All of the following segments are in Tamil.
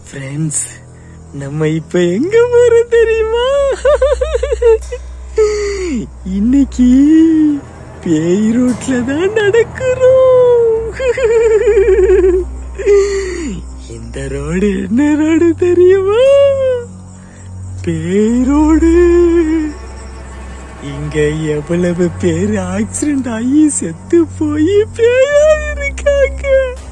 ஃப்ரெண்ட்ஸ் நம்ம இப்ப எங்க போறோம் தெரியுமா இன்னைக்கு பேய் ரோட்ல தான் நடக்கிறோம் இந்த ரோடு என்ன ரோடு தெரியுமா பேய் ரோடு இங்க எவ்வளவு பேர் ஆக்சிடென்ட் ஆகி செத்து போய் பேயா இருக்காங்க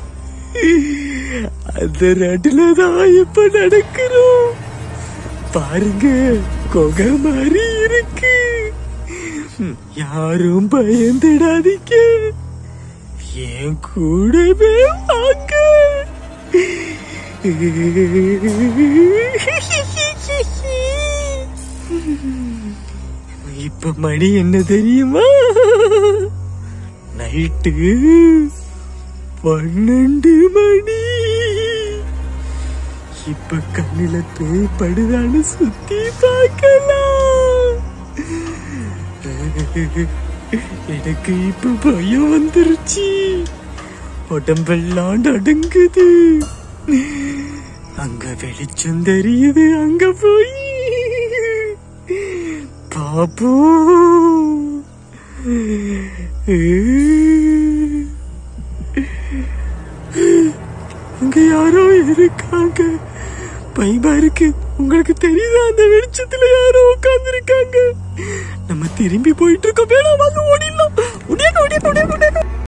அந்த ரோட்டுல தான் இப்ப நடக்கிறோம் பாருங்க கொகை மாதிரி இருக்கு ம், யாரும் பயந்துடாதீங்க என் கூடவே வாங்க இப்ப மணி என்ன தெரியுமா நைட்டு பன்னெண்டு மணி இப்ப கண்ணுல பேய் படுதான்னு சுத்தி பார்க்கலாம் எனக்கு இப்ப பயம் வந்துருச்சு உடம்பெல்லாம் நடுங்குது அங்க வெளிச்சம் தெரியுது அங்க போய் பாப்போம் அங்க யாரோ இருக்காங்க பயமா இருக்கு உங்களுக்கு தெரியுதா அந்த வெளிச்சத்துல யாரோ உட்கார்ந்து இருக்காங்க நம்ம திரும்பி போயிட்டு இருக்கோம் வேணாம் வாங்க ஓடிடலாம் ஓடியாங்க ஓடியாங்க ஓடியாங்க ஓடியாங்க